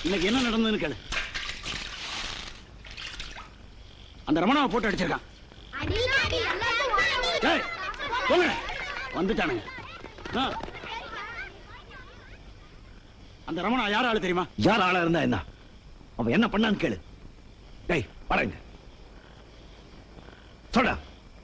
இன்னைக்கு என்ன நடந்ததுன்னு கேளு அந்த ரமணாவை போட்டு அடிச்சிருக்கான் ஏய், போங்க வந்துட்டானுங்க ஆ. அந்த ரமணா யார் ஆளு தெரியுமா யார் ஆளா இருந்தா என்ன அவன் என்ன பண்ணான்னு கேளு டேய் வரங்க சொல்டா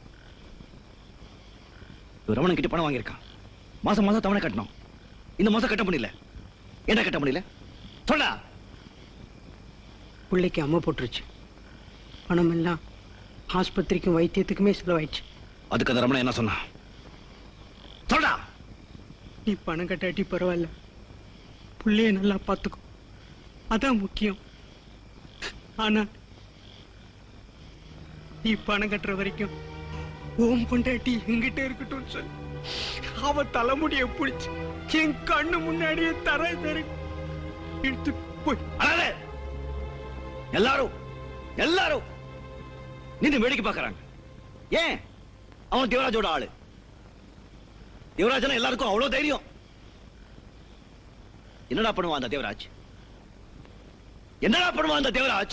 இவன் ரமணன் கிட்ட பணம் வாங்கியிருக்கான் மாசம் மாசம் தவணை கட்டணும் இந்த மாசம் கட்ட முடியல என்ன கட்ட முடியல சொல்டா பிள்ளைக்கு அம்மா போட்டுருச்சு பணம் எல்லாம் ஆஸ்பத்திரிக்கும் வைத்தியத்துக்குமே செலவாயிடுச்சு அதுக்கு அந்த ரமணன் என்ன சொன்னான் சொல்டா நீ பணம் கட்டாட்டி பரவாயில்ல புள்ளைய நல்லா பார்த்துக்கோ அதான் முக்கியம் ஆனா நீ பணம் கட்டுற வரைக்கும் ஓம் பொண்டாட்டி எங்கிட்ட இருக்கட்டும் சொல்லு அவ தலைமுடிய பிடிச்சு என் கண்ணு முன்னாடியே தர தர எடுத்து போய் அழாதே எல்லாரும் எல்லாரும் நின்று வேடிக்கை பார்க்கறாங்க ஏன் அவன் தேவராஜோட ஆளு தேவராஜனா எல்லாருக்கும் அவ்வளவு தைரியம் என்னடா பண்ணுவான் அந்த தேவராஜ் என்னடா பண்ணுவான் அந்த தேவராஜ்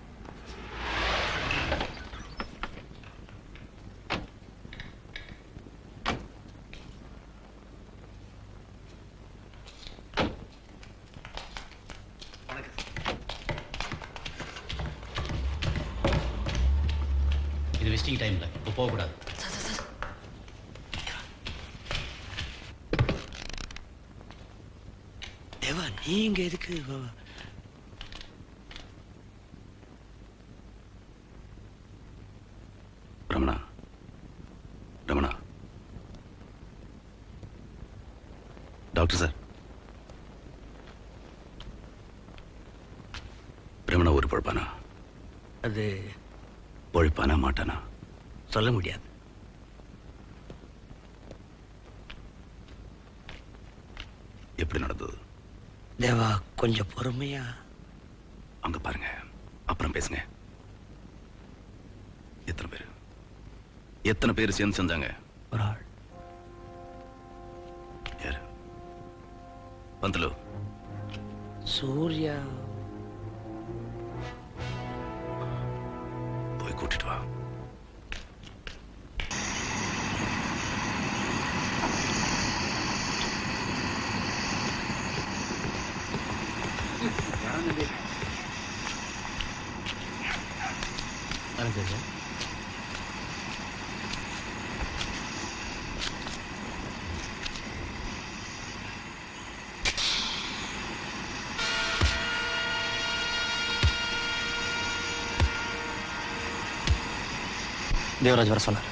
இது விசிட்டிங் டைம்ல இப்போ போகக்கூடாது தேவா நீங்க எதுக்கு ரமணா ரமணா டாக்டர் சார் ரமணா ஒரு பொழப்பானா அது பொழைப்பானா மாட்டானா சொல்ல முடியாது எப்படி நடந்தது தேவா கொஞ்சம் பொறுமையா அங்க பாருங்க அப்புறம் பேசுங்க எத்தனை பேர் எத்தனை பேர் சேர்ந்து செஞ்சாங்க ஒரு ஆள் யாரு பந்தலு சூர்யா போய் கூட்டிட்டு வா தேவராஜ் வர சொன்னார்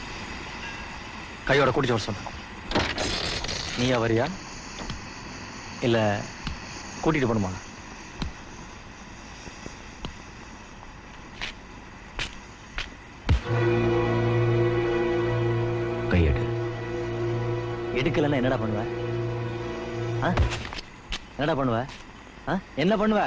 கையோட கூட்டிட்டு வர சொன்னார் நீயா வரியா இல்ல கூட்டிட்டு போணுமா கையெடு எடுக்கலன்னா என்னடா பண்ணுவ ஆ? என்னடா பண்ணுவ ஆ? என்ன பண்ணுவ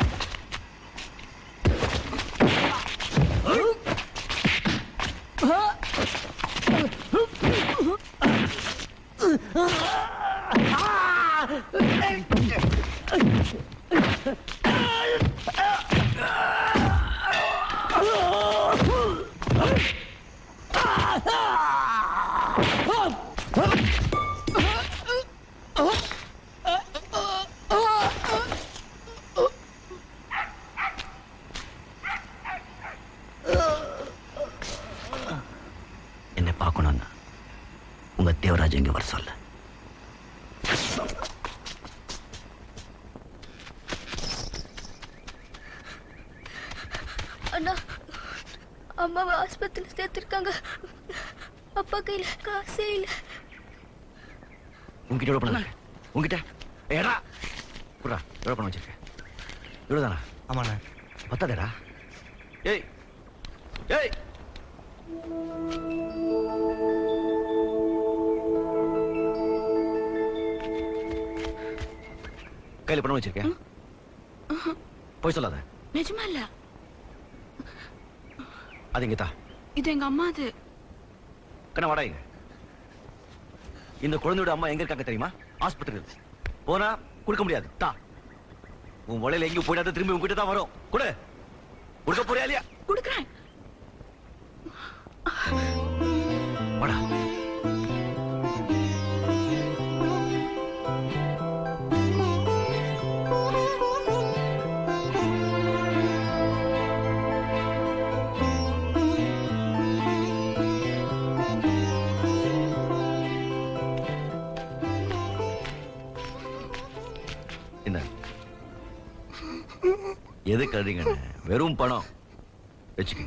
என்னை பார்க்கணும்னா உங்க தேவராஜ் இங்க வர சொல்ல அண்ணா அம்மாவை ஆஸ்பத்திரியில் சேர்த்திருக்காங்க அப்பா கையில காசே இல்லை உங்ககிட்ட எவ்வளவு பணம் இருக்கு? உங்ககிட்ட ஏடா புறா எவ்வளவு பணம் வச்சிருக்க இவ்வளவுதானா ஆமாண்ணா பத்தாதேடா ஏய் ஏய் கையில பணம் வச்சிருக்கேன் போய் சொல்லாத நிஜமா இல்ல அது இங்க தா இது எங்க அம்மா அது கண்ணா வாடா இங்க இந்த குழந்தையோட அம்மா எங்க இருக்காங்க தெரியுமா ஆஸ்பத்திரி போனா கொடுக்க முடியாது தா உன் வலையில எங்கேயும் போயிடாத திரும்பி உன்கிட்ட தான் வரும் கொடு கொடுக்க போறியா இல்லையா கொடுக்குறேன் வாடா என்ன எது கழுதிங்க வெறும் பணம் வச்சுக்கங்க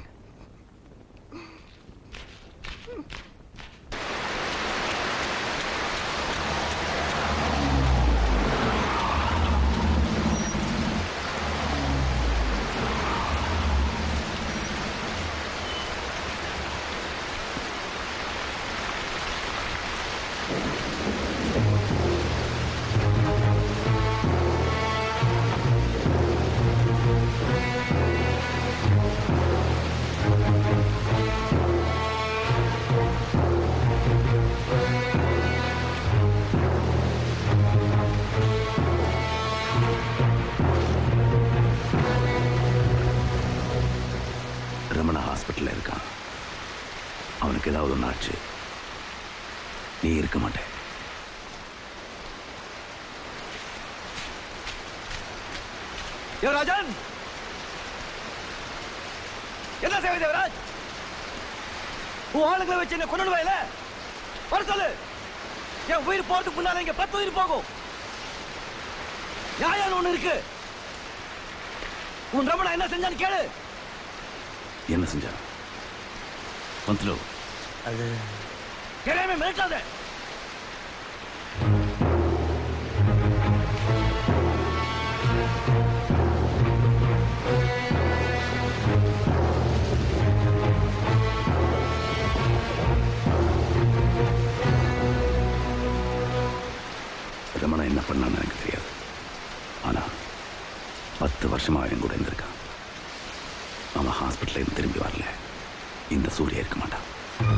ரமணா ஹாஸ்பிட்டல்ல இருக்கான் அவனுக்கு ஏதாவது ஒன்று ஆச்சு நீ இருக்க மாட்டே தேவராஜன் என்ன சேவை தேவராஜ் உன் ஆளுங்களை வச்சு என்ன கொண்டு வயல வர சொல்லு என் உயிர் போறதுக்கு முன்னால இங்க பத்து உயிர் போகும் நியாயம் ஒண்ணு இருக்கு உன் ரமணா என்ன செஞ்சான்னு கேளு என்ன செஞ்சா பந்துலு அது தெரியாம மிரட்டாத ரமணா என்ன பண்ணான்னு எனக்கு தெரியாது ஆனா பத்து வருஷமா அவன் கூட இருந்திருக்கான் அவன் ஹாஸ்பிட்டல்ல இருந்து திரும்பி வரல இந்த சூர்யா இருக்க மாட்டான்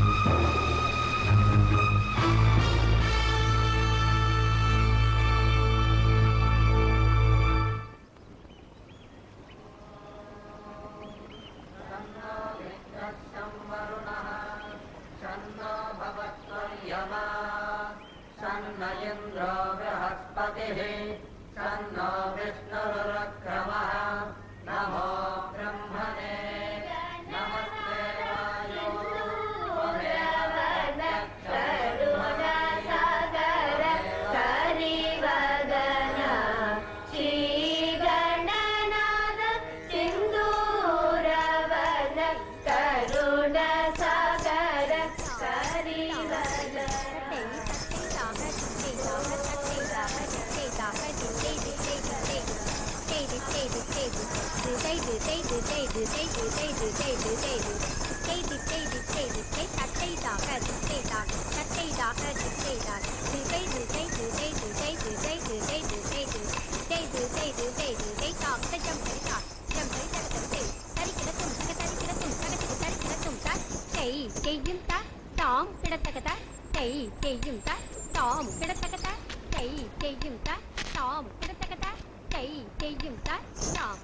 செய்யும் தா தாம் கிடத்தகத செய் செய்யும் தா தாம் கிடத்தகத செய் செய்யும் தா தாம் கிடத்தகத செய் செய்யும் தா தாம்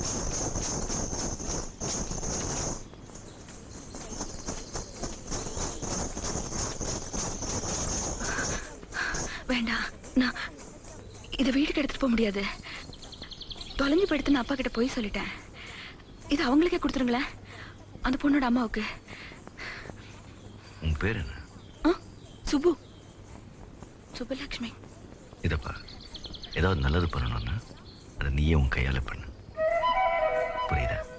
வேண்டாம் நான் இதை வீட்டுக்கு எடுத்துட்டு போக முடியாது தொலைஞ்சு போயிடுத்து நான் அப்பா கிட்ட போய் சொல்லிட்டேன் இது அவங்களுக்கே கொடுத்துருங்களேன் அந்த பொண்ணோட அம்மாவுக்கு உன் பேர் என்ன ஆ சுப்பு சுப்புலட்சுமி இதப்பா ஏதாவது நல்லது பண்ணணும்னா அதை நீயே உன் கையால பண்ணு புரியுதா